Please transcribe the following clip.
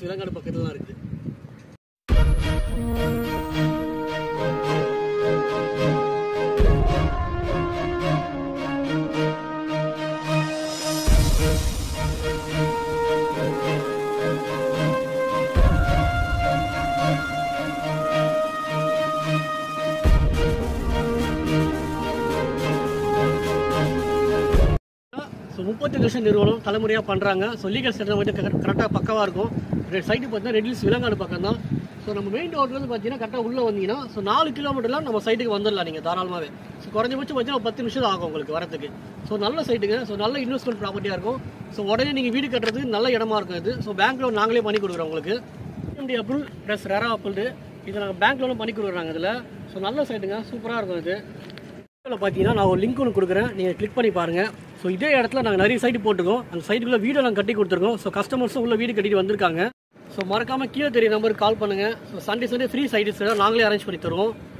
riddles விலங்காடு பக்கத்துல தான் இருக்குது ஸோ முப்பத்தஞ்சு வருஷம் நிறுவனம் தலைமுறையாக பண்ணுறாங்க ஸோ லீகல் செட்டில் வந்து கரெக்டாக பக்கவாக இருக்கும் சைட்டு பார்த்தீங்கன்னா ரெட்லிஸ் விலங்காடு பக்கம் தான் ஸோ நம்ம மெயின் ரோட்லேருந்து பார்த்தீங்கன்னா கரெக்டாக உள்ளே வந்தீங்கன்னா ஸோ நாலு கிலோமீட்டர்லாம் நம்ம சைட்டுக்கு வந்துடலாம் நீங்கள் தாராளமாகவே ஸோ குறைஞ்சபட்சம் பார்த்தீங்கன்னா ஒரு பத்து நிமிஷம் ஆகும் உங்களுக்கு வரதுக்கு ஸோ நல்ல சைட்டுங்க ஸோ நல்ல இன்வெஸ்ட்மெண்ட் ப்ராப்பர்ட்டியாக இருக்கும் ஸோ உடனே நீங்கள் வீடு கட்டுறதுக்கு நல்ல இடமா இருக்கும் இது ஸோ பேங்க் லோன் நாங்களே பண்ணி கொடுக்குறோம் உங்களுக்கு MD approval plus RERA approved இதை நாங்கள் பேங்க் லோனும் பண்ணி கொடுக்குறாங்க இதில் ஸோ நல்ல சைட்டுங்க சூப்பராக இருக்கும் இது இதில் பார்த்தீங்கன்னா நான் ஒரு லிங்க் ஒன்று கொடுக்குறேன் நீங்கள் கிளிக் பண்ணி பாருங்கள் ஸோ இதே இடத்துல நாங்கள் நிறைய சைட்டு போட்டிருக்கோம் அந்த சைட்டுக்குள்ளே வீடு நாங்கள் கட்டி கொடுத்துருக்கோம் ஸோ கஸ்டமர்ஸும் உள்ள வீடு கட்டிட்டு வந்திருக்காங்க ஸோ மறக்காமல் கீழே தெரிய நம்பருக்கு கால் பண்ணுங்கள் so Sunday Sunday free sites நாங்களே அரேஞ்ச் பண்ணி தருவோம்